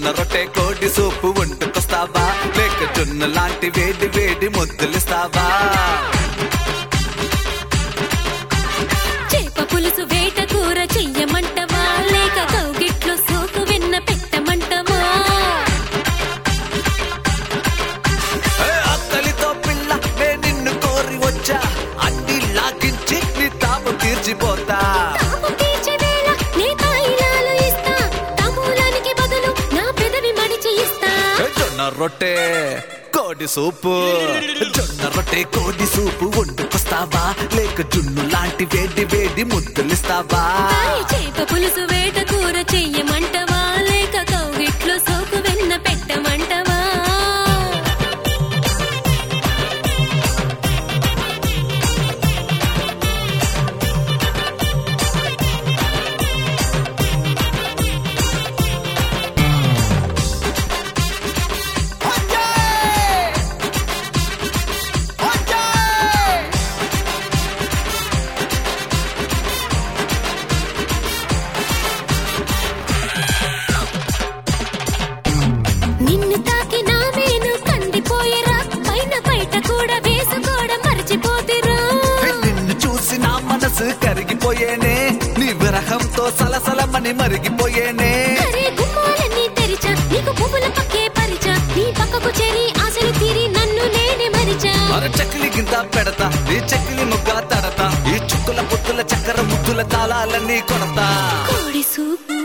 జొన్న రొట్టె కోడి సూపు వండుకొస్తావా లేక జొన్న లాంటి వేడి వేడి ముద్దులిస్తావా చేప పులుసు వేట కూర చెయ్యమంటవా లేక కౌగిట్లో సోకు వెన్న పెట్టమంటవా ఏ ఆకలితో పిల్ల నే నిన్ను కోరి వచ్చా అన్ని లాగించి నీ తాపు తీర్చిపోతా తాపు తీర్చే వేళ నీ తాయిలాలు ఇస్తా తాంబూలానికి బదులు నా పెదవి మడిచి ఇస్తా ఏ జొన్న రొట్టె కోడి సూపు జొన్న రొట్టె కోడి సూపు వండుకొస్తావా లేక జున్ను లాంటి వేడి వేడి ముద్దులిస్తావా తాయి చేప పులుసు వేట కూర చెయ్యమంటవా లేక కౌగిట్లో సోకు వెన్న పెట్టమంటవా నిన్ను తాకి నా మేను కందిపోయేరా పైన బయట కూడా వేసుకోవడం మర్చిపోతిరా నిన్ను చూసి నా మనసు కరిగిపోయేనే నీ విరహంతో సలసలమని మరిగిపోయేనే అరే గుమ్మాలన్నీ తెరిచా నీకు పువ్వుల పక్కే పరిచా నీ పక్కకు చేరి ఆశలు తీరి నన్ను నేనే మరిచా అర చకిలి గింత పెడతా నీ చకిలి ముగ్గా తడతా ఈ చుక్కుల పుత్తుల చక్కెర ముద్దుల తాళాలన్నీ కొడతా కోడి సూపు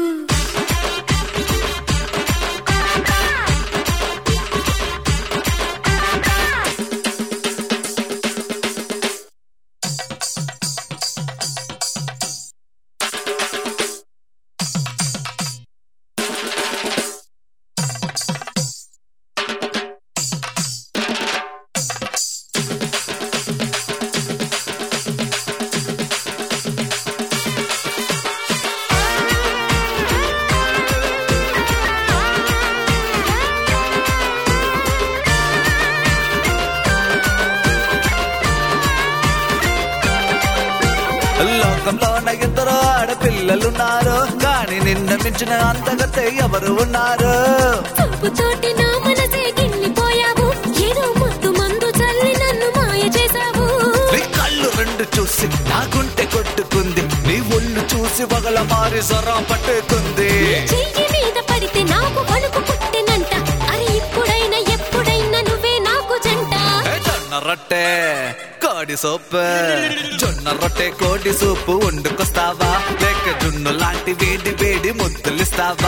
లోకంలోన ఇద్దరు ఆడపిల్లలున్నారు కానీ నిన్న మించిన అంతగతే ఎవరు ఉన్నారు చూపు తోటి నా మనసే గిల్లిపోయావు ఏదో ముద్దు మందు చల్లి నన్ను మాయ చేశావు నీ కళ్ళు రెండు చూసి నా గుంటె కొట్టుకుంది నీ ఒళ్ళు చూసి వగల మారి సొరం పట్టుకుంది చెయ్యి మీద పడితే నాకు వణుకు పుట్టినంట అరే ఇప్పుడైనా ఎప్పుడైనా నువ్వే నాకు జంట ఏ జొన్న రొట్టె కోడి సూపు జొన్న రొట్టె కోడి సూపు వండుకొస్తావా లేక జున్ను లాంటి వేడి వేడి ముద్దులిస్తావా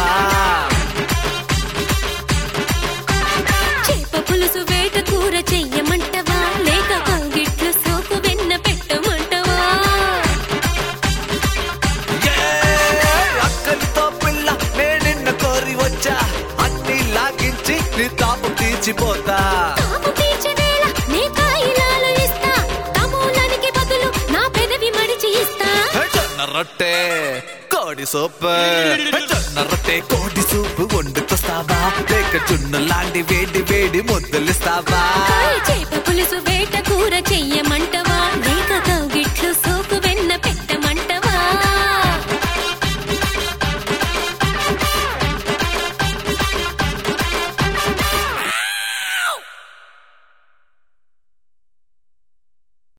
చేప పులుసు వేట కూర చెయ్యమంటవా లేక కౌగిట్లు సోకు వెన్న పెట్టమంటవా ఏ, అక్కలితో పిల్ల నే నిన్ను కోరి వచ్చా అన్ని లాగించి నీ తాపు తీర్చిపోతా తాపు తీర్చే వేళ నీ కాయిలాలు ఇస్తా తాంబూలానికి బదులు నా పెదవి మడిచి ఇస్తా ఏ జొన్న రొట్టె కోడి సూపు ఏ జొన్న రొట్టె కోడి సూపు వండుకొస్తావా లేక జున్ను లాంటి వేడి వేడి ముద్దులిస్తావా కాయ చేప పులుసు వేట కూర చెయ్యమంటవా